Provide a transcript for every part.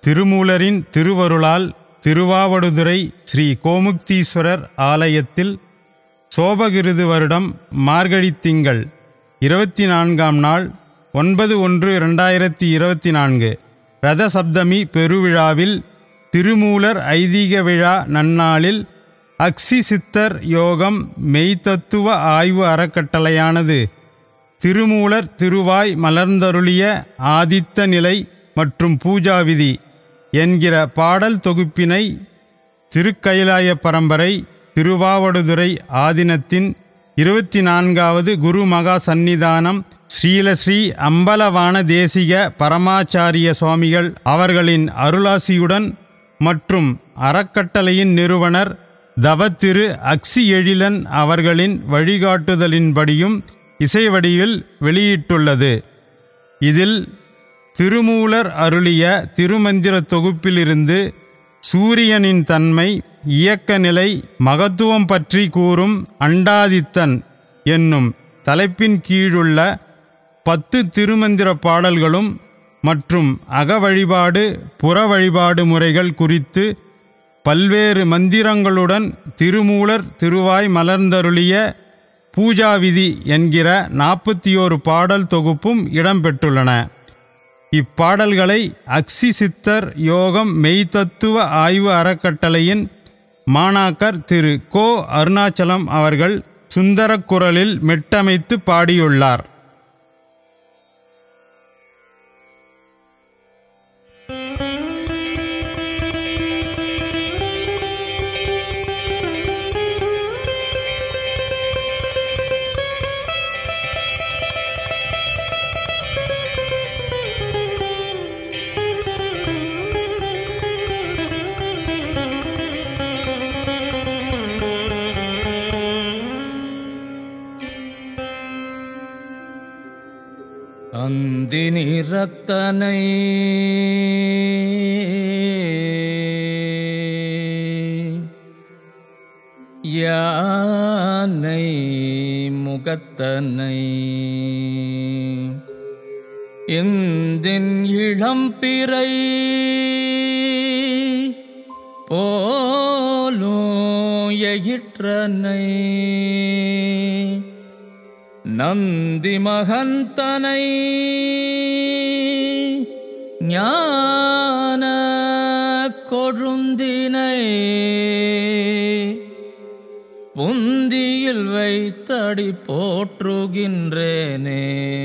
திருமூலரின் திருவருளால் திருவாவடுதுறை ஸ்ரீ கோமுக்தீஸ்வரர் ஆலயத்தில் சோபகிருது வருடம் மார்கழித் திங்கள் இருபத்தி நான்காம் நாள் ஒன்பது ஒன்று இரண்டாயிரத்தி இருபத்தி நான்கு ரத சப்தமி பெருவிழாவில் திருமூலர் ஐதீக விழா நன்னாளில் அக்ஷி சித்தர் யோகம் மெய்தத்துவ ஆய்வு அறக்கட்டளையானது திருமூலர் திருவாய் மலர்ந்தருளிய ஆதித்த நிலை மற்றும் பூஜா விதி என்கிற பாடல் தொகுப்பினை திருக்கயிலாய பரம்பரை திருவாவடுதுறை ஆதினத்தின் இருபத்தி நான்காவது குரு மகா சந்நிதானம் ஸ்ரீலஸ்ரீ அம்பலவான தேசிக பரமாச்சாரிய சுவாமிகள் அவர்களின் அருளாசியுடன் மற்றும் அறக்கட்டளையின் நிறுவனர் தவத்திரு அக்சி எழிலன் அவர்களின் வழிகாட்டுதலின்படியும் இசை வடிவில் வெளியிட்டுள்ளது இதில் திருமூலர் அருளிய திருமந்திர தொகுப்பிலிருந்து சூரியனின் தன்மை இயக்க நிலை மகத்துவம் பற்றி கூறும் அண்டாதித்தன் என்னும் தலைப்பின் கீழுள்ள பத்து திருமந்திர பாடல்களும் மற்றும் அக வழிபாடு புற வழிபாடு முறைகள் குறித்து பல்வேறு மந்திரங்களுடன் திருமூலர் திருவாய் மலர்ந்தருளிய பூஜா விதி என்கிற நாற்பத்தி ஓரு பாடல் தொகுப்பும் இடம்பெற்றுள்ளன இப்பாடல்களை அக்ஷி சித்தர் யோகம் மெய்தத்துவ ஆய்வு அறக்கட்டளையின் மாணாக்கர் திரு கோ அருணாச்சலம் அவர்கள் சுந்தரக் குரலில் மெட்டமைத்து பாடியுள்ளார் அந்தினி ரத்தனை யானை முகத்தனை எந்தின் இளம்பிறை போலும் எயிற்றனை நந்தி மகந்தனை ஞான கொழுந்தினை புந்தியில் வைத்தடி போற்றுகின்றேனே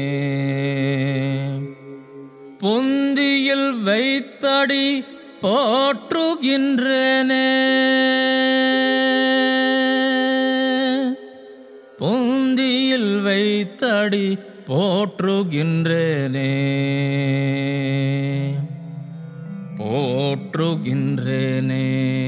புந்தியில் வைத்தடி போற்றுகின்றேனே புந்தியில் வைத்தடி போற்றுகின்றேனே போற்றுகின்றேனே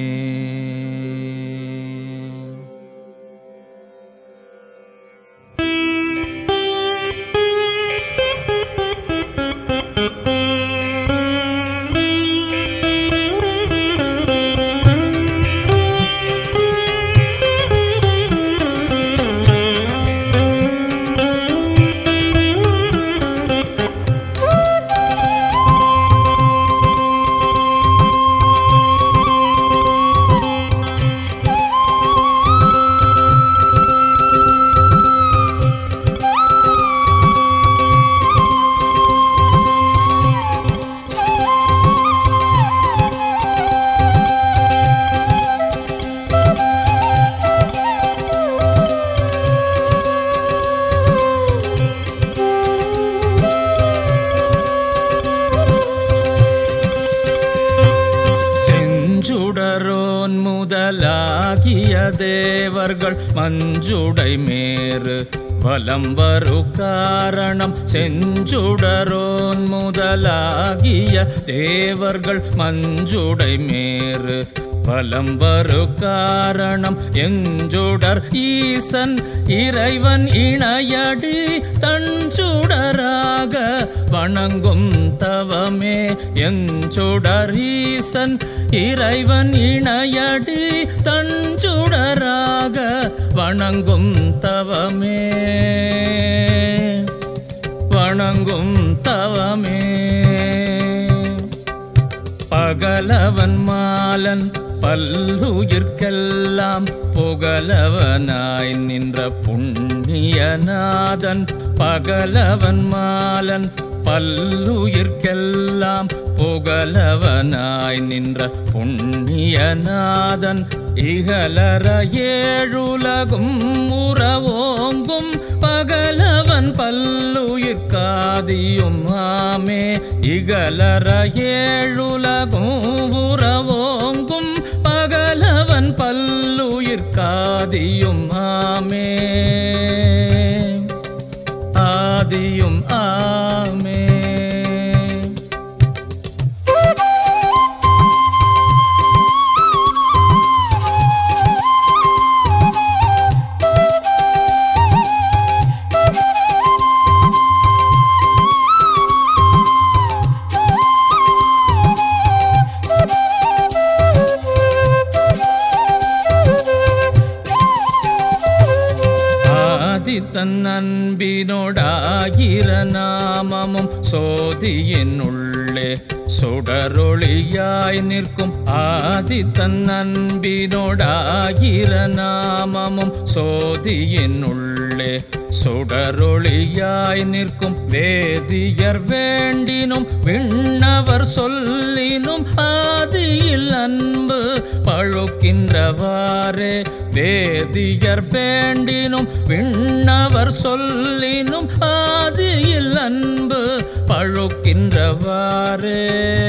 செஞ்சுடரோன் முதலாகிய தேவர்கள் மஞ்சுடை மேறு வலம் வரு காரணம் செஞ்சுடரோன் முதலாகிய தேவர்கள் மஞ்சுடை மேறு வலம் வரு காரணம் எஞ்சுடர் ஈசன் இறைவன் இணையடி தஞ்சுடராக வணங்கும் தவமே எஞ்சுடர் ஈசன் இறைவன் இணையடி தஞ்சுடராக வணங்கும் தவமே வணங்கும் தவமே பகலவன் மாலன் பல்லுயிர்க்கெல்லாம் புகலவனாய் நின்ற புண்ணியநாதன் பகலவன் மாலன் பல்லுயிர்க்கெல்லாம் புகலவனாய் நின்ற புண்ணியநாதன் இகலற ஏழுலகும் உறவோங்கும் பகலவன் பல்லுயிர்காதியும் ஆமே இகலற ஏழுலகும் உறவோங்கும் பகலவன் பல்லுயிர்காதியும் ஆமே ஆதியும் ஆமே ஆதி தன் அன்பினோடாகிற நாமமும் சோதியின் உள்ளே சுடரொளியாய் நிற்கும் ஆதி தன் அன்பினோடாகிற நாமமும் சோதியின் உள்ளே சுடரொளியாய் நிற்கும் வேதியர் வேண்டினும் விண்ணவர் சொல்லினும் ஆதியில் அன்பு பழுக்கின்றவாறே வேதியர் வேண்டினும் விண்ணவர் சொல்லினும் ஆதியில் அன்பு பழுக்கின்றவாறே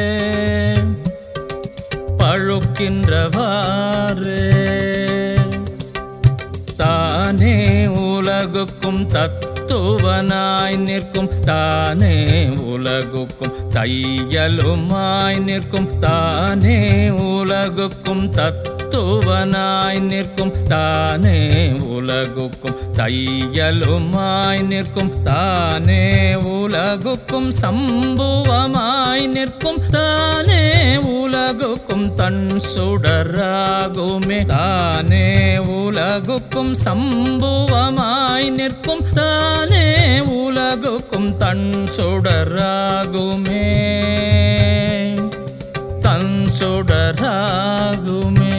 பழுக்கின்றவாறே தானே உலகுக்கும் தத்துவனாய் நிற்கும் தானே உலகுக்கும் தையலுமாய் நிற்கும் தானே உலகுக்கும் தத்துவனாய் நிற்கும் தானே உலகுக்கும் தையலுமாய் நிற்கும் தானே உலகுக்கும் சம்புவமாய் நிற்கும் தானே உலகுக்கும் தன் சுடராகுமே தானே உலகுக்கும் சம்புவமாய் நிற்கும் தானே உலகுக்கும் தன் சுடராகுமே தன் சுடராகுமே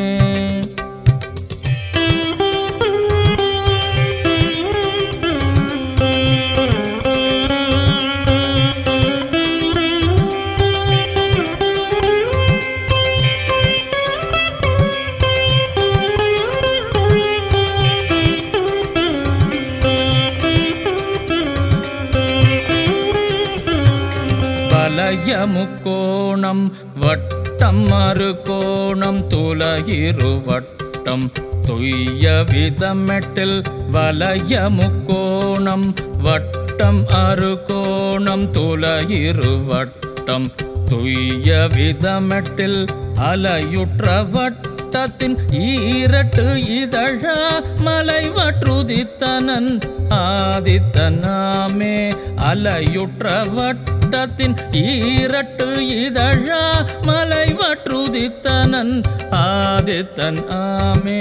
வலய முக்கோணம் வட்டம் மறு கோணம் துலகிரு வட்டம் துய்ய விதமெட்டில் வலய முக்கோணம் வட்டம் அறு கோணம் துலகிரு வட்டம் துய்ய விதமெட்டில் அலையுற்ற வட்டத்தின் ஈரட்டு இதழா மலைவற்றுதித்தனன் ஆதித்தனாமே அலையுற்ற வட்டத்தின் ஈரட்டு இதழா மலைவற்றுதித்தனன் ஆதித்தன் ஆமே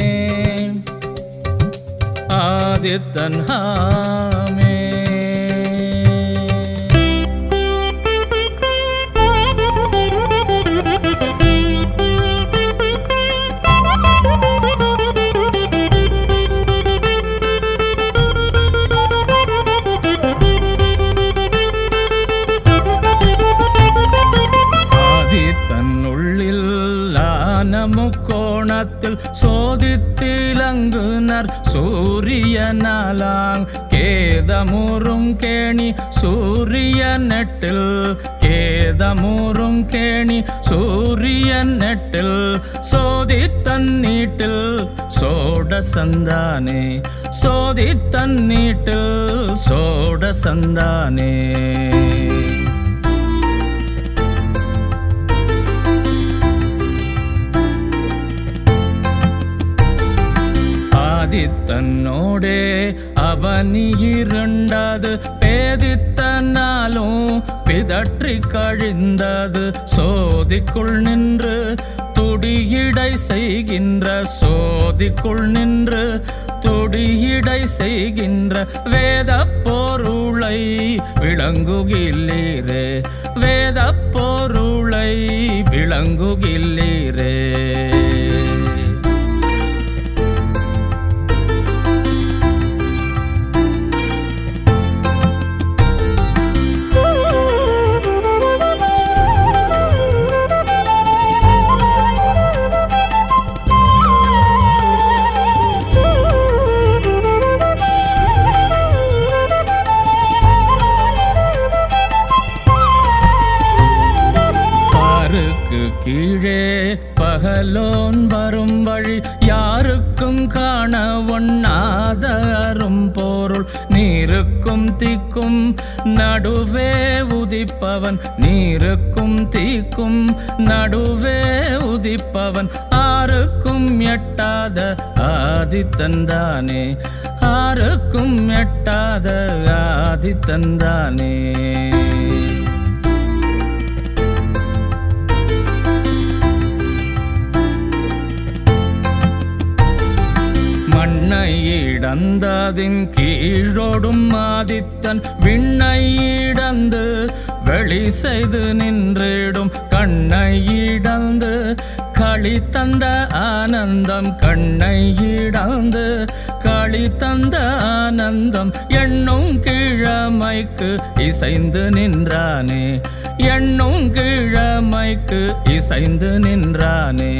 ஆதித்தன் ஆமே ஆதி தன்னுள்ளில் ஆன முக்கோணத்தில் சோதித்திலங்குனர் சூரியனாலாங் கேதமுறும் கேணி சூரிய நெட்டில் கேதமுறும் கேணி சூரிய நெட்டில் சோதி தன்னீட்டில் சோட சந்தானே சோதி தன்னீட்டில் சோட சந்தானே ஆதித்தன்னோடே அவனி இரண்டாது பேதித்தனாலும் பிதற்றி கழிந்தது சோதிக்குள் நின்று துடியிடை செய்கின்ற சோதிக்குள் நின்று துடியிடை செய்கின்ற வேத பொருளை விளங்குகில்லீரே வேத பொருளை மலை விளங்குகில்லீரே பாருக்கு கீழே பகலோன் வரும் வழி யாருக்கும் காண ஒண்ணாத அரும் பொருள் நீருக்கும் தீக்கும் நடுவே உதிப்பவன் நீருக்கும் தீக்கும் நடுவே உதிப்பவன் ஆருக்கும் எட்டாத ஆதித்தந்தானே ஆருக்கும் எட்டாத ஆதித்தந்தானே மண்ணை இடந்ததின் கீழோடும் ஆதித்தன் விண்ணை இடந்து வெளி செய்து நின்றிடும் கண்ணை இடந்து களி தந்த ஆனந்தம் கண்ணை இடந்து களி தந்த ஆனந்தம் எண்ணும் கிழமைக்கு இசைந்து நின்றானே எண்ணும் கிழமைக்கு இசைந்து நின்றானே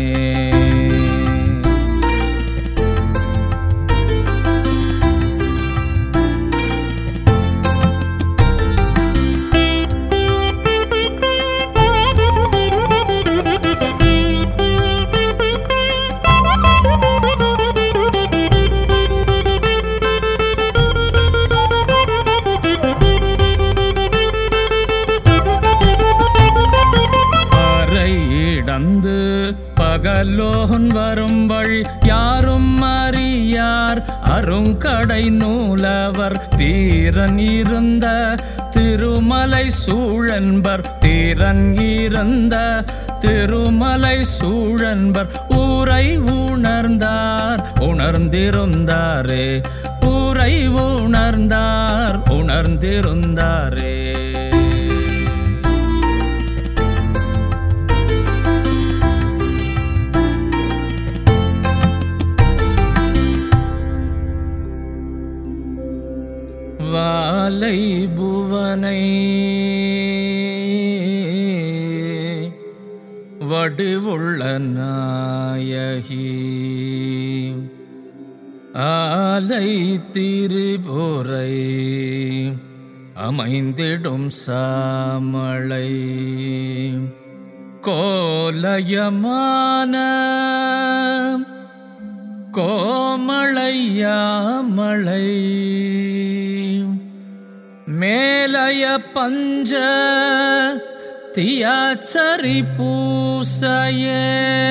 பாறை இடந்து பகலோன் வரும் வழி யாரும் அறியார் அருங்கடை நூலவர் தீரன் இருந்த திருமலை சூழன்பர் தீரன் இருந்த திருமலை சூழன்பர் ஊரை உணர்ந்தார் உணர்ந்திருந்தாரே ஊரை உணர்ந்தார் உணர்ந்திருந்தாரே வாலை புவனை வடிவுள்ள நாயகி ஆலை திரிபுரை அமைந்திடும் சாமளை கோலயமான கோமளையாமளை மேலய பஞ்ச தியாச்சரி பூசையே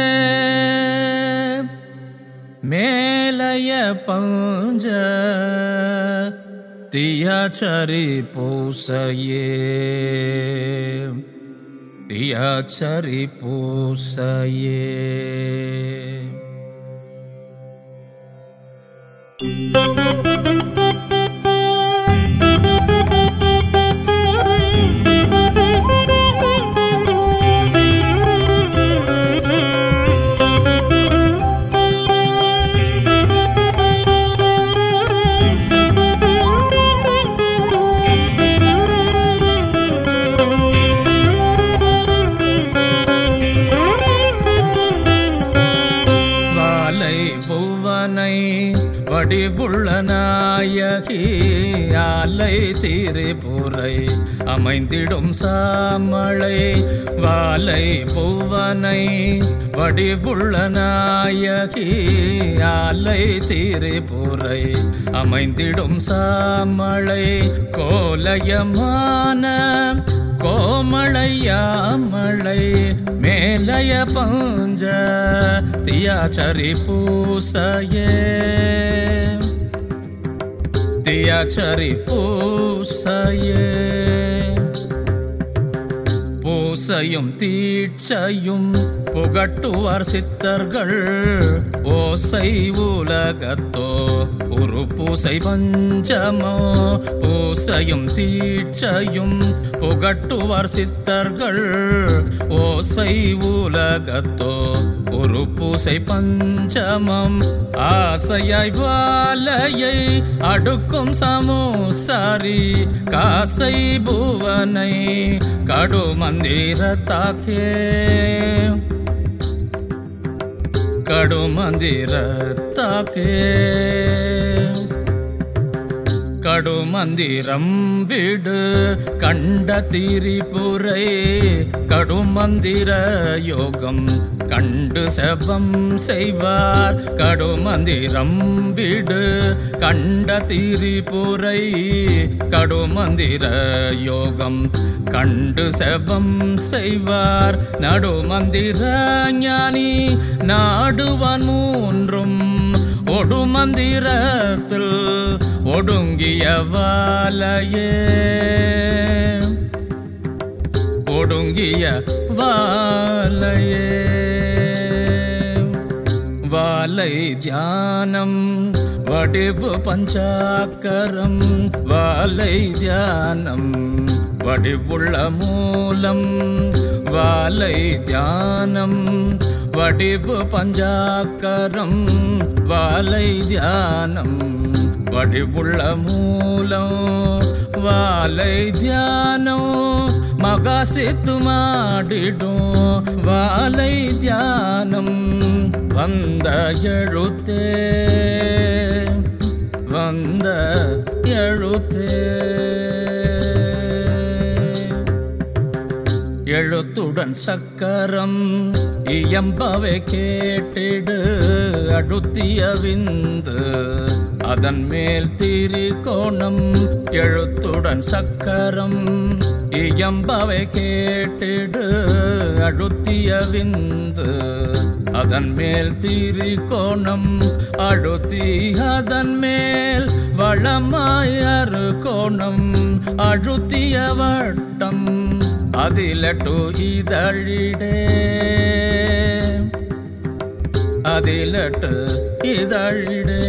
மேலய பஞ்ச தியாச்சரி பூசையே தியாச்சரி பூசையே வாலை புவனை வடிவுள்ள நாயகி ஆலை திரிபுரை அமைந்திடும் சாமளை வாலை புவனை வடிவுள்ள நாயகி ஆலை திரிபுரை அமைந்திடும் சாமளை கோலயமான கோமளையாமளை மேலய பஞ்ச தியாச்சரி பூசையே தியாச்சரி பூசையே பூசையும் தீட்சையும் புகட்டுவார் சித்தர்கள் ஓசை உலகத்தோ ஒரு பூசை பஞ்சமோ பூசையும் தீட்சையும் புகட்டுவார் சித்தர்கள் ஓசை உலகத்தோ ஒரு பூசை பஞ்சமம் ஆசையாய் வாலையை அடுக்கும் சமோசாரி காசை புவனை கடுமந்திர தாக்கே கடுமந்திர தாக்கே கடுமந்திரம் விடு கண்ட திரிபுரை கடுமந்திர யோகம் கண்டு செபம் செய்வார் கடுமந்திரம் விடு கண்ட திரிபுரை கடுமந்திர யோகம் கண்டு செபம் செய்வார் நடுமந்திர ஞானி நாடுவான் மூன்றும் ஒடுமந்திரத்தில் ஒடுங்கிய வாலையே ஒடுங்கிய வாலையே வாலை தியானம் வடிவு பஞ்சாக்கரம் வாலை தியானம் வடிவுள்ள மூலம் வாலை தியானம் வடிவு பஞ்சாக்கரம் வாலை தியானம் வடிவுள்ள மூலம் வாலை தியானம் மகாசித்து மாடிடும் வாலை தியானம் வந்த எழுத்தே வந்த எழுத்தே எழுத்துடன் சக்கரம் இயம்பவை கேட்டிடு அடுத்திய விந்து அதன் மேல் திரிகோணம் எழுத்துடன் சக்கரம் இயம்பவை கேட்டிடு அடுத்திய விந்து அதன் மேல் திரிகோணம் அழுத்தி அதன் மேல் வளமாயறு கோணம் அழுத்திய வட்டம் அதிலட்டு இதழிடே அதிலட்டு இதழிடே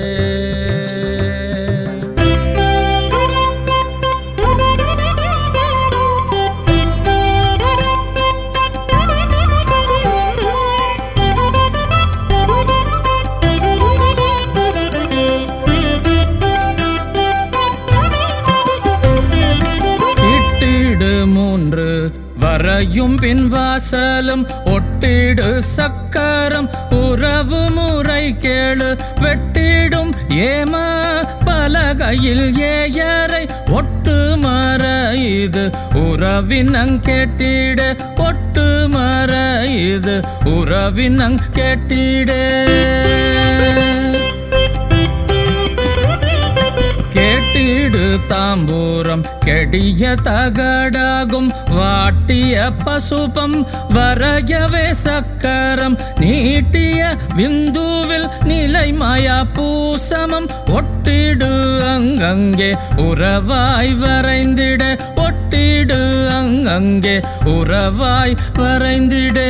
இட்டிடு மூன்று வரையும் பின் வாசலும் ஒட்டிடு சக்கரம் உறவு முறை கேளு வெட்டிடும் ஏம பலகையில் ஏயரை ஒட்டு மர இது உறவினங் கேட்டிட ஒட்டு மர இது உறவினங் கேட்டிடே கேட்டிடு தாம்பூரம் கெடிய தகடாகும் வாட்டிய பசுபம் வரையவே சக்கரம் நீட்டிய விந்துவில் நிலைமயா பூசமம் ஒட்டிடு அங்கங்கே உறவாய் வரைந்திட ஒட்டிடு அங்கங்கே உறவாய் வரைந்திடே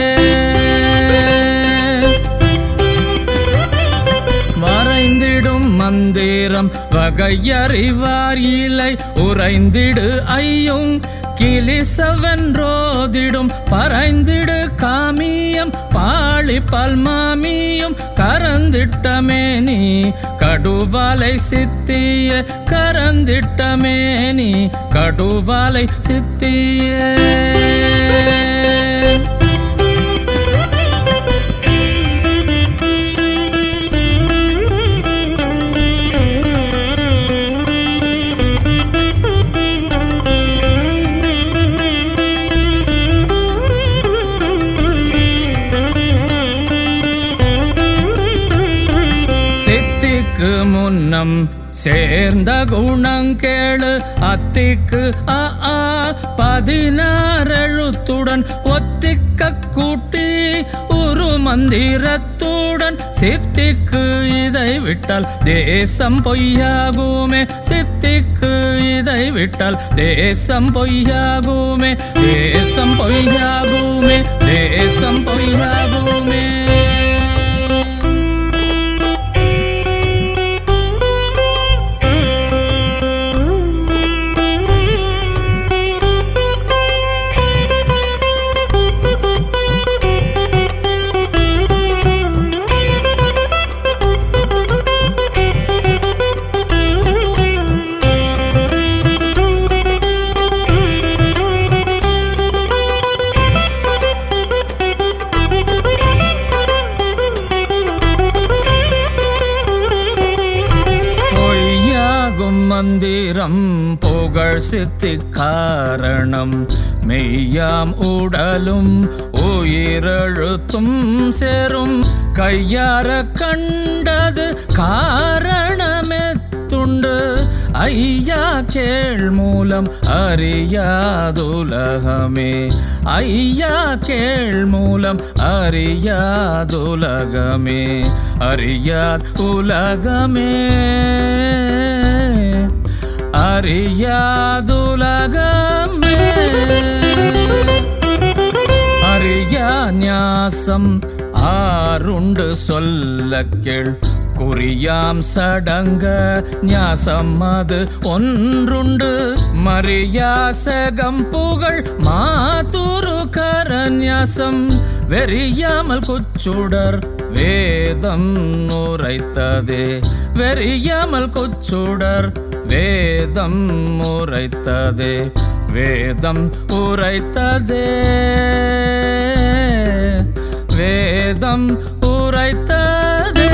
மறைந்திடும் மந்திரம் வகையறிவார் இலை உறைந்திடு ஐயும் கிளிசவென்றோதிடும் பறைந்திடு காமியம் பாழி பல்மாமியும் கரந்திட்டமேனி கடுவாலை சித்திய கரந்திட்டமேனி கடுவாலை சித்திய சித்திக்கு முன்னம் சேர்ந்த குணங்கேளு அத்திக்கு அ ஆ பதினாறெழுத்துடன் ஒத்திக்க கூட்டி ஒரு மந்திரத்துடன் சித்திக்கு இதை விட்டால் தேசம் பொய்யாகுமே சித்திக்கு இதை விட்டால் தேசம் பொய்யாகுமே தேசம் பொய்யாகுமே தேசம் பொய்யாகுமே திகழ் சித்தி காரணம் மெய்யாம் உடலும் உயிரெழுத்தும் சேரும் கையார கண்டது காரணமெத்துண்டு ஐயா கேள் மூலம் அறியாதுலகமே ஐயா கேள் மூலம் அறியாதுலகமே அறியாத் உலகமே அறியாதுலகமே அறியா ஞாசம் ஆருண்டு சொல்ல கேள் குறியாம் சடங்க ஞாசம் அது ஒன்றுண்டு மரியாசகம் புகழ் மாதுரு கரநியாசம் வெறியாமல் குச்சுடர் வேதம் உரைத்ததே வெறியாமல் குச்சுடர் வேதம் உரைத்ததே வேதம் உரைத்ததே வேதம் உரைத்ததே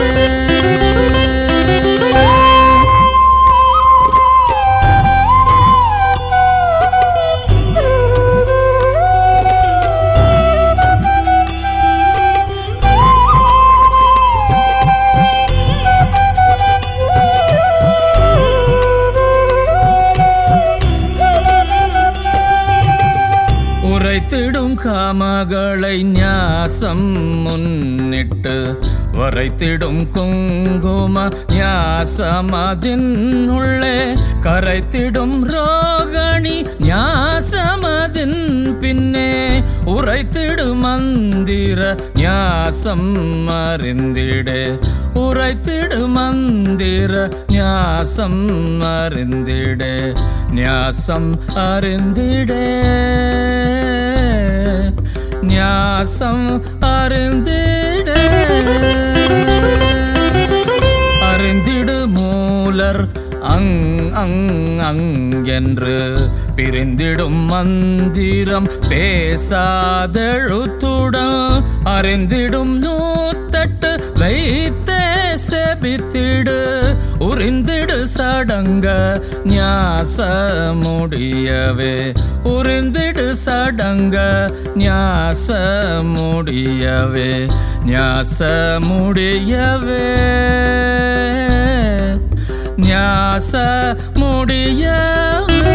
உரைத்திடும் காமகளை ஞாசம் முன்னிட்டு வரைத்திடும் குங்கும ஞாசமதின் உள்ளே கரைத்திடும் ரோகணி ஞாசமதின் பின்னே உரைத்திடும் மந்திர ஞாசம் அறிந்திடே உரைத்திடு மந்திர ஞாசம் அறிந்திடே ஞாசம் அறிந்திடே ஞாசம் அறிந்திடே அறிந்திடு மூலர் அங் அங் அங்கென்று பிரிந்திடும் மந்திரம் பேசாதெழுத்துடன் அறிந்திடும் நூத்தட்டு வைத்தே செபித்திடு உறிந்திடு சடங்க ஞாச முடியவே உறிந்திடு சடங்க ஞாச முடியவே ஞாச முடியவே ஞாச முடியவே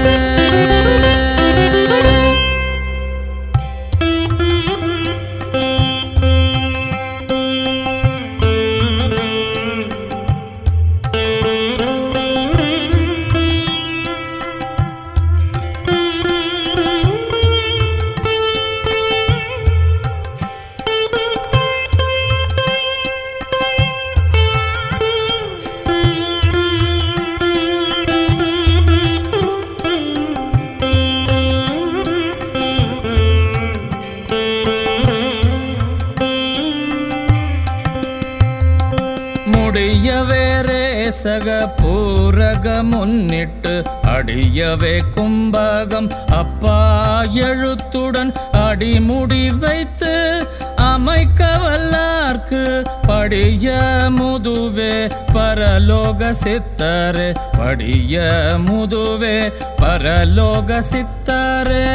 முடியவே ரேசக பூரக முன்னிட்டு அடியவே கும்பகம் அப்பா எழுத்துடன் அடிமுடி வைத்து அமைக்க வல்லார்க்கு படிய முதுவே பரலோக சித்தரே படிய முதுவே பரலோக சித்தரே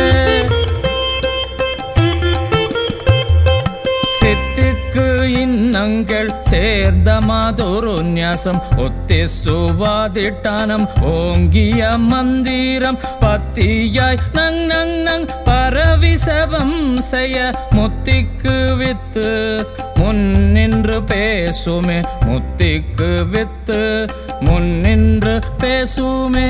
சித்திக்கு இன்னங்கள் சேர்ந்த மாதொரு ஞாசம் ஒத்திசுவாதிட்டானம் ஓங்கிய மந்திரம் பத்தியாய் நங் நங் நங் பரவிசபம் செய்ய முத்திக்கு வித்து முன்னின்று பேசுமே முத்திக்கு வித்து முன்னின்று பேசுமே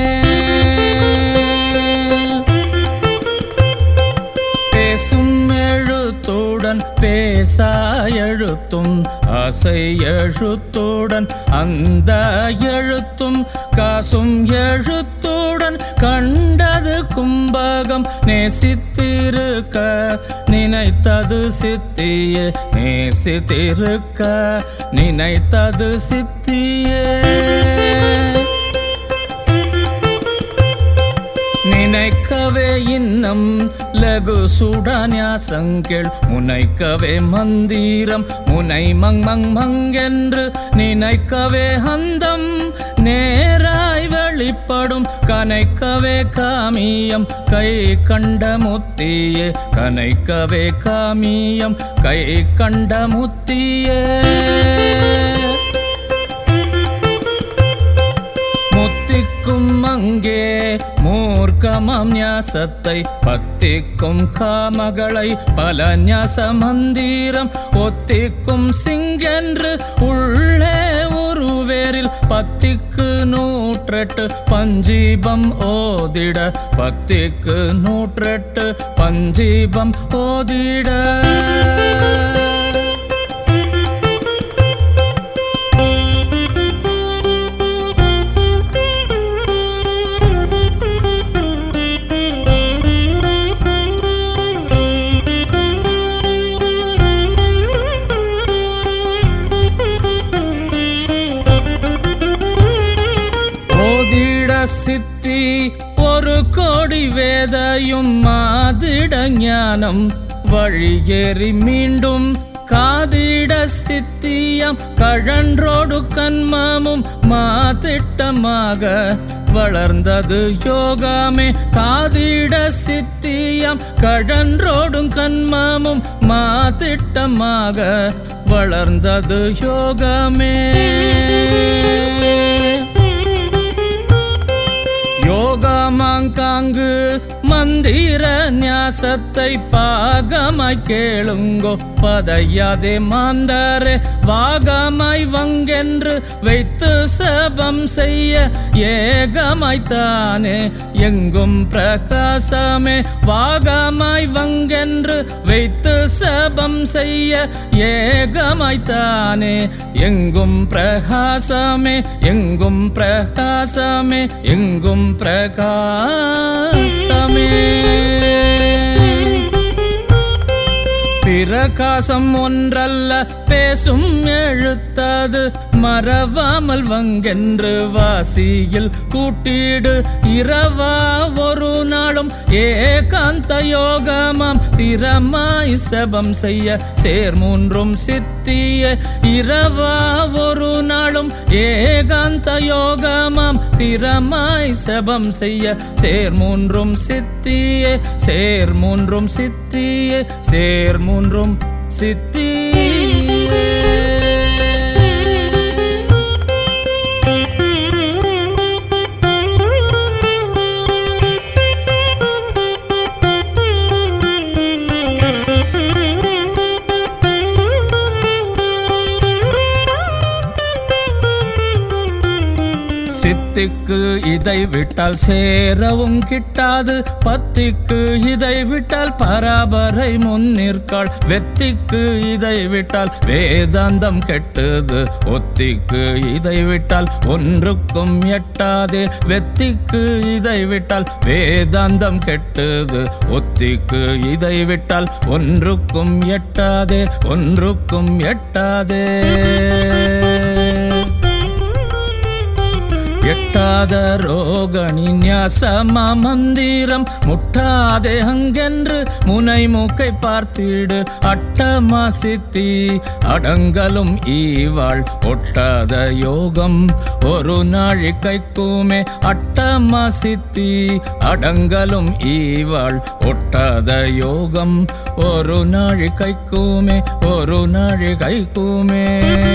பேசும் எழுத்துடன் பேசா எழுத்தும் ஆசை எழுத்துடன் அந்த எழுத்தும் காசும் எழுத்துடன் கண்டது கும்பகம் நேசித்திருக்க நினைத்தது சித்தியே நேசித்திருக்க நினைத்தது சித்தியே நினைக்கவே இன்னம் லகு சுடன்யாசங்கள் முனைக்கவே மந்திரம் முனை மங் மங் மங் என்று நினைக்கவே அந்தம் நேராய் வெளி வெளிப்படும் கனைக்கவே காமியம் கை கண்ட முத்தியே கனைக்கவே காமியம் கை கண்ட முத்தியே முத்திக்கும் அங்கே மூர்க்கமாம் ஞாசத்தை பத்திக்கும் காமகளை பல ஞாச மந்திரம் ஒத்திக்கும் சிங்கென்று உள்ளே ஒருவேரில் பத்திக்கு நூற்றெட்டு பஞ்சீபம் ஓதிட பத்திக்கு நூற்றெட்டு பஞ்சீபம் ஓதிட ஓதிட சித்தி ஒரு கோடி வேதையும் மாதிட ஞானம் வழியேறி மீண்டும் காதிட சித்தியம் கழன்றோடு கண்மமும் மாதிட்டமாக வளர்ந்தது யோகமே காதிட சித்தியம் கழன்றோடும் கண்மமும் மாதிட்டமாக வளர்ந்தது யோகமே யோகமாங்காங்கு மந்திர ஞாசத்தை பாகமாய் கேளுங்கோ பதையாதே மாந்தரே வாகமாய் வங்கென்று வைத்து சபம் செய்ய ஏகமாய்த்தானே எங்கும் பிரகாசமே வாகமாய் வங்கென்று வைத்து சபம் செய்ய ஏகமாய்த்தானே எங்கும் பிரகாசமே எங்கும் பிரகாசமே எங்கும் பிரகாசமே பிரகாசம் ஒன்றல்ல பேசும் எழுத்தது மறவாமல் வங்கென்று வாசியில் கூட்டிடு இரவா ஒரு நாளும் ஏகாந்த யோகமாம் திறமாய் செபம் செய்ய சேர் மூன்றும் சித்திய இரவா ஒரு நாளும் ஏகாந்த யோகமாம் திறமாய் செபம் செய்ய சேர் மூன்றும் சித்திய சேர் மூன்றும் சித்திய சேர் மூன்றும் சித்தியே சித்திக்கு இதை விட்டால் சேரவும் கிட்டாது பத்திக்கு இதை விட்டால் பராபரை முன்னிற்காள் வெத்திக்கு இதை விட்டால் வேதாந்தம் கெட்டது ஒத்திக்கு இதை விட்டால் ஒன்றுக்கும் எட்டாதே வெத்திக்கு இதை விட்டால் வேதாந்தம் கெட்டது ஒத்திக்கு இதை விட்டால் ஒன்றுக்கும் எட்டாதே ஒன்றுக்கும் எட்டாதே எட்டாத ரோகணி ஞாசமா மந்திரம் முட்டாதே அங்கென்று முனை மூக்கை பார்த்திடு அட்டமா சித்தி அடங்கலும் ஈவாள் ஒட்டாத யோகம் ஒரு நாழிகைக்குமே அட்டமா சித்தி அடங்கலும் ஈவாள் ஒட்டாத யோகம் ஒரு நாழிகைக்குமே ஒரு நாழிகைக்குமே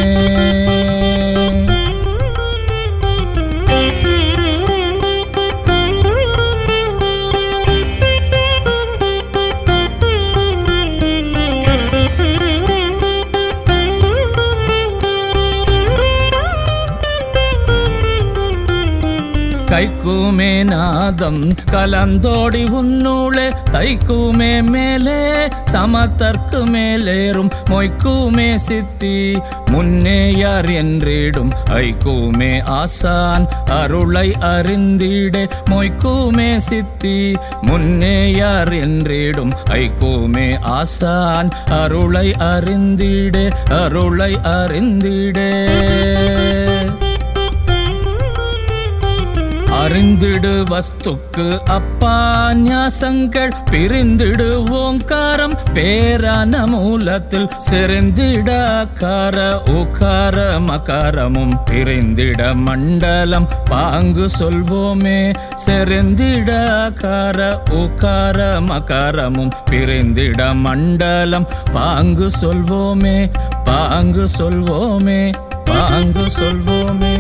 கைக்குமே நாதம் கலந்தோடி உன்னூளே தைக்குமே மேலே சமத்தற்கு மேலேறும் மொய்க்குமே சித்தி முன்னே யார் என்றிடும் ஐக்குமே ஆசான் அருளை அறிந்திடே மொய்க்குமே சித்தி முன்னே யார் என்றிடும் ஐக்குமே ஆசான் அருளை அறிந்திடே அருளை அறிந்திடே அறிந்திடு வஸ்துக்கு அப்பா ஞாசங்கள் பிரிந்திடு ஓங்காரம் பேரான மூலத்தில் செறிந்திட அக்கார உக்கார மகாரமும் பிரிந்திட மண்டலம் பாங்கு சொல்வோமே செறிந்திட அக்கார உக்கார மகாரமும் பிரிந்திட மண்டலம் பாங்கு சொல்வோமே பாங்கு சொல்வோமே பாங்கு சொல்வோமே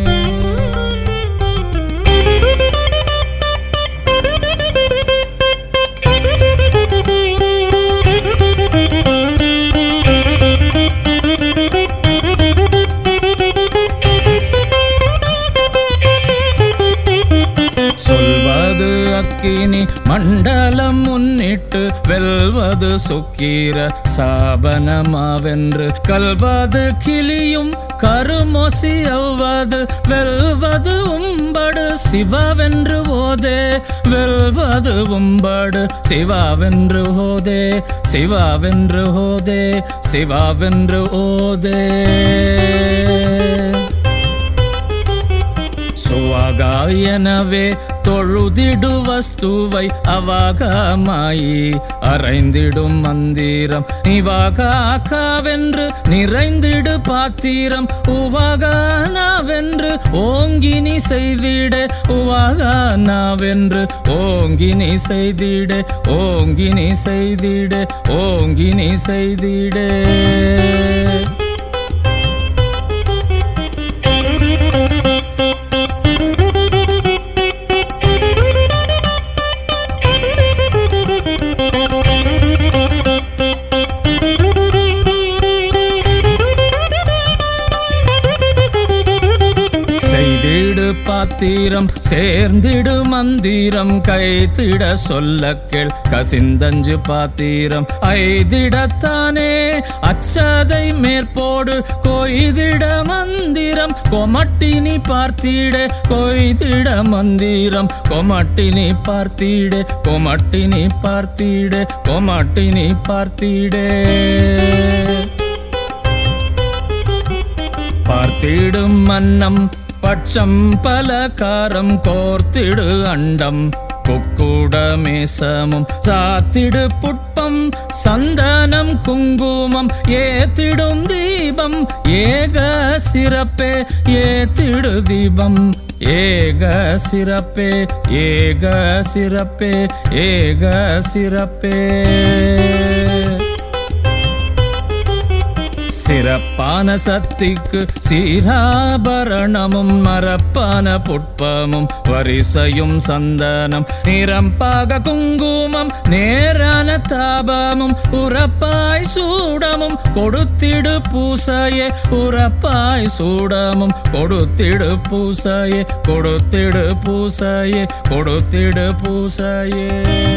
சொல்வது அக்கினி மண்டலம் முன்னிட்டு வெல்வது சுக்கீர சாபனமாவென்று கல்வது கிளியும் கருமொசி அவ்வது வெல்வது உம்படு சிவவென்று ஓதே வெல்வது உம்படு சிவாவென்று ஓதே சிவாவென்று ஓதே சிவாவென்று ஓதே சுவாகா எனவே தொழுதிடு வஸ்துவை அவாகமாயி அரைந்திடும் மந்திரம் நிவாகாக்காவென்று நிறைந்திடு பாத்திரம் உவாகானாவென்று ஓங்கினி செய்திட உவாகானாவென்று ஓங்கினி செய்திட ஓங்கினி செய்திட ஓங்கினி செய்திட செய்திடு பாத்திரம் சேர்ந்திடு மந்திரம் கைத்திட சொல்ல கேள் கசிந்தஞ்சு பாத்திரம் ஐதிடத்தானே அச்சதை மேற்போடு கொய்திட மந்திரம் கொமட்டினி பார்த்திட கொய்திட மந்திரம் கொமட்டினி பார்த்திட கொமட்டினி பார்த்திட கொமட்டினி பார்த்திடே பார்த்திடும் மன்னம் பட்சம் பலகாரம் கோர்த்திடு அண்டம் குக்குட மேசமும் சாத்திடு புட்பம் சந்தனம் குங்குமம் ஏத்திடும் தீபம் ஏக சிறப்பே ஏத்திடு தீபம் ஏக சிறப்பே ஏக சிறப்பே ஏக சிறப்பே சிறப்பான சக்திக்கு சீராபரணமும் மரப்பான புட்பமும் வரிசையும் சந்தனம் நிரம்பாக குங்குமம் நேரான தாபமும் உறப்பாய் சூடமும் கொடுத்திடு பூசையே உறப்பாய் சூடமும் கொடுத்திடு பூசையே கொடுத்திடு பூசையே கொடுத்திடு பூசையே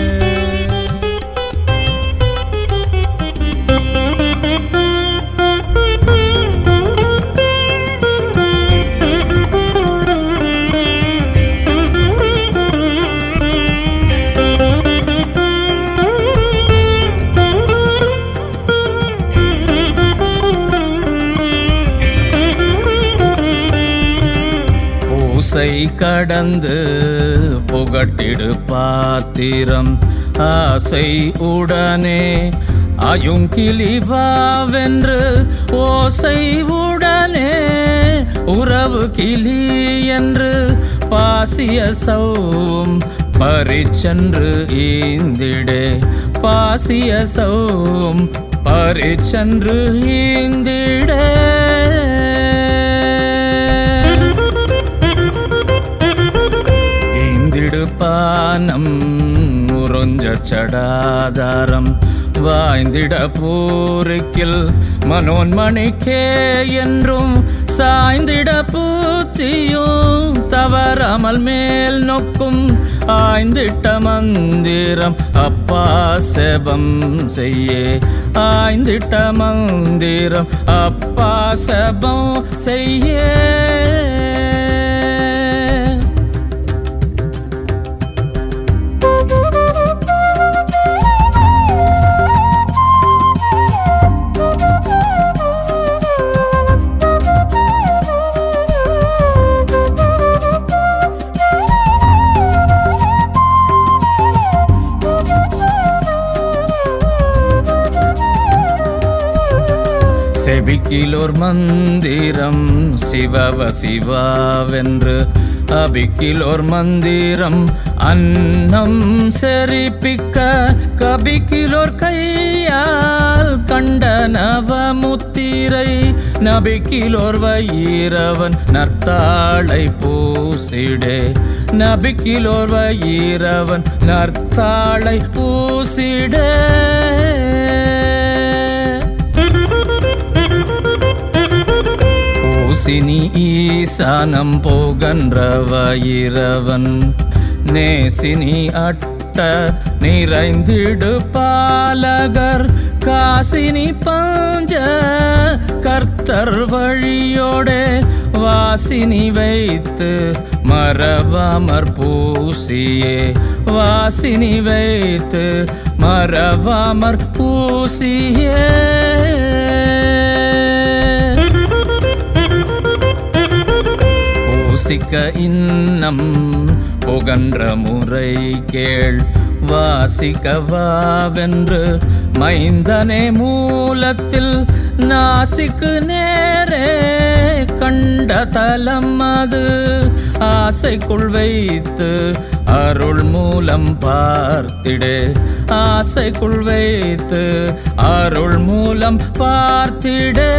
பூசை கடந்து புகட்டிடு பாத்திரம் ஆசை உடனே அயுங்கிளிவாவென்று ஓசை உடனே உறவு கிளி என்று பாசிய சௌம் பறிச்சென்று ஈந்திடே பாசிய சௌம் பறிச்சென்று ஈந்திடே ஈந்திடு பானம் உறஞ்ச சடாதாரம் வாய்ந்திட பூரிக்கில் மனோன்மணிக்கே என்றும் சாய்ந்திட பூத்தியும் தவறாமல் மேல் நோக்கும் ஆய்ந்திட்ட மந்திரம் அப்பா செபம் செய்யே ஆய்ந்திட்ட மந்திரம் அப்பா செபம் செய்யே செபிக்கிலோர் மந்திரம் சிவவ சிவாவென்று அபிக்கிலோர் மந்திரம் அன்னம் செரிப்பிக்க கபிக்கிலோர் கையால் கண்ட நவமுத்திரை நபிக்கிலோர் வயிரவன் நர்த்தாளை பூசிடே நபிக்கிலோர் வயிரவன் நர்த்தாளை பூசிடே பூசினி ஈசானம் போகன்றவயிரவன் நேசினி அட்ட நிறைந்திடு பாலகர் காசினி பாஞ்ச கர்த்தர் வழியோடே வாசினி வைத்து மறவாமற் பூசியே வாசினி வைத்து மறவாமற் பூசியே பூசிக்க இன்னம் புகன்ற முறை கேள் வாசிக்க வாவென்று மைந்தனே மூலத்தில் நாசிக்கு நேரே கண்ட தலம் அது ஆசைக்குள் வைத்து அருள் மூலம் பார்த்திடே ஆசைக்குள் வைத்து அருள் மூலம் பார்த்திடே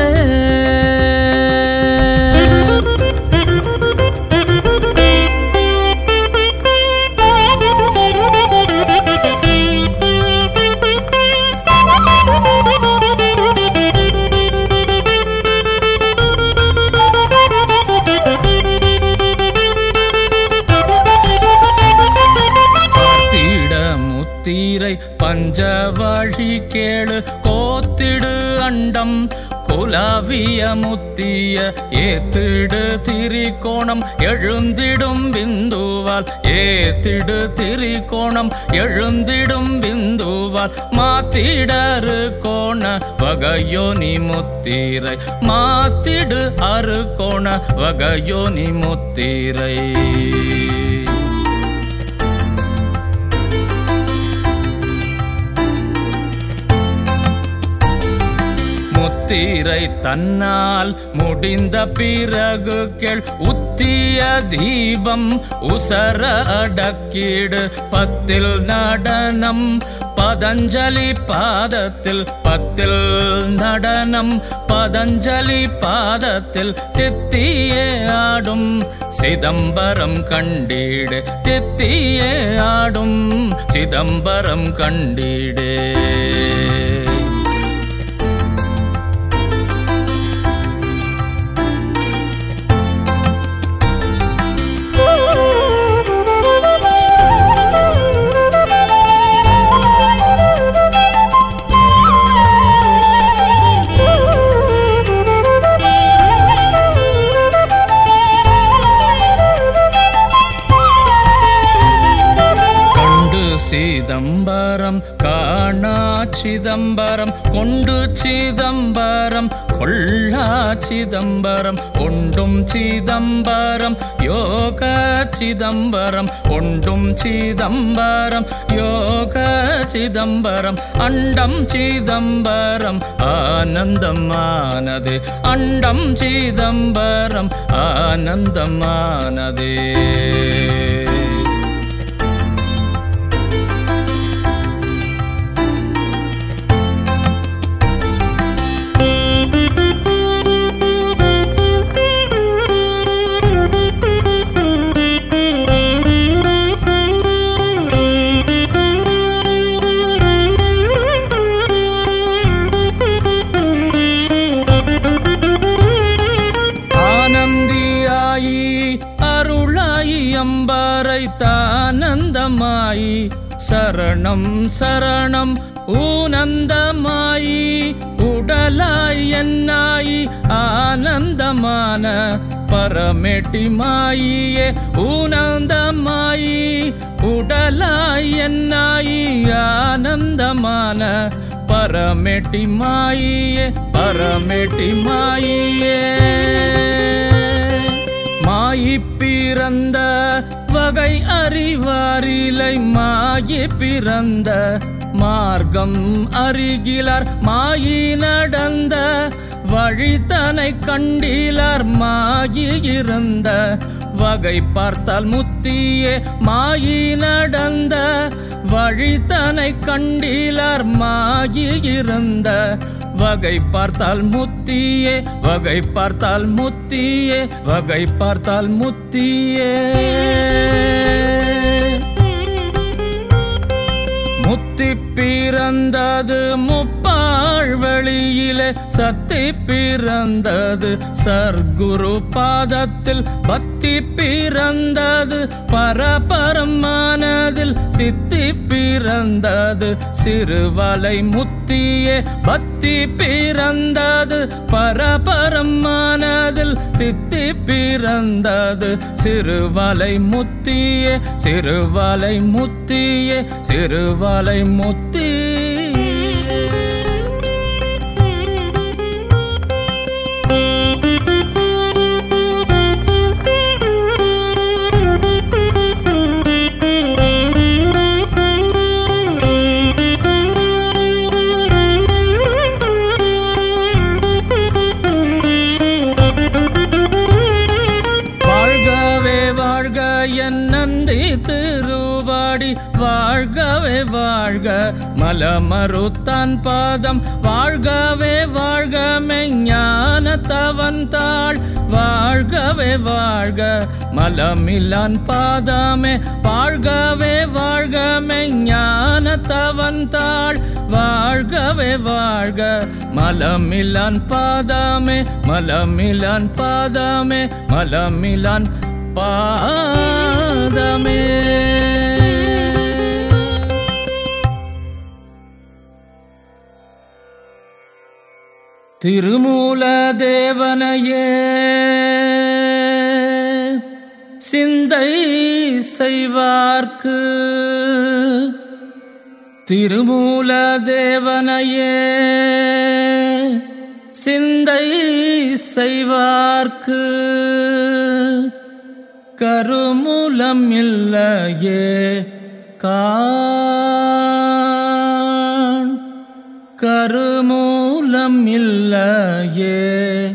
பார்த்திட முத்திரை பஞ்சவழி கேளு கோத்திடு அண்டம் குலாவிய முத்திய ஏத்திடு திரிகோணம் எழுந்திடும் பிந்துவால் ஏத்திடு திரிகோணம் எழுந்திடும் பிந்துவால் மாத்திடரு கோண வகையோனி முத்திரை மாத்திடு அரு கோண வகையோனி முத்திரை முத்திரை தன்னால் முடிந்த பிறகு கேள் உத்திய தீபம் உசர அடக்கீடு பத்தில் நடனம் பதஞ்சலி பாதத்தில் பத்தில் நடனம் பதஞ்சலி பாதத்தில் தித்தியே ஆடும் சிதம்பரம் கண்டீடு தித்தியே ஆடும் சிதம்பரம் கண்டீடே கண்டு சிதம்பரம் காணா சிதம்பரம் கொண்டு சிதம்பரம் கொள்ளா சிதம்பரம் கொண்டும் சிதம்பரம் யோக சிதம்பரம் கொண்டும் சிதம்பரம் யோக சிதம்பரம் அண்டம் சிதம்பரம் ஆனந்தமானது அண்டம் சிதம்பரம் ஆனந்தமானதே ஆனந்தியாயி அருளாயி அம்பாரை தானந்தமாயி சரணம் சரணம் ஊனந்தமாயி உடலாய் என்னாயி ஆனந்தமான பரமெட்டி மாயியே ஊனந்தமாயி உடலாய் என்னாயி ஆனந்தமான பரமெட்டி மாயியே பரமெட்டி மாயியே மாயி பிறந்த வகை அறிவாரிலை மாயி பிறந்த மார்க்கம் அருகிலார் மாயி நடந்த வழித்தனை கண்டிலார் மாயி இருந்த வகை பார்த்தால் முத்தியே மாயி நடந்த வழித்தனை கண்டிலார் மாயி இருந்த வகை பார்த்தால் முத்தியே வகை பார்த்தால் முத்தியே வகை பார்த்தால் முத்தியே முத்தி பிறந்தது முப்பாழ் வெளியிலே சக்தி பிறந்தது சர்க்குரு பாதத்தில் பக்தி பிறந்தது பரபரமானதில் சித்தி பிறந்தது சிறுவலை முத்தியே பக்தி பிறந்தது பரபரமானதில் சித்தி பிறந்தது சிறுவலை முத்தியே சிறுவலை முத்தியே சிறுவலை முத்தி வாழ்கவே வாழ்க என் நந்தி திருவாடி வாழ்கவே வாழ்க மலமறுத்தான் பாதம் வாழ்கவே வாழ்க மெஞ்ஞான தவந்தாள் வாழ்கவே வாழ்க மலமில்லான் பாதமே வாழ்கவே வாழ்க மெஞ்ஞான தவந்தாள் வாழ்கவே வாழ்க மலமில்லான் பாதமே மலமில்லான் பாதமே மலமில்லான் பாதமே திருமூல தேவனையே சிந்தை செய்வார்க்கு திருமூல தேவனையே சிந்தை செய்வார்க்கு கருமூலம் இல்லையே காண் கருமூலம் இல்லையே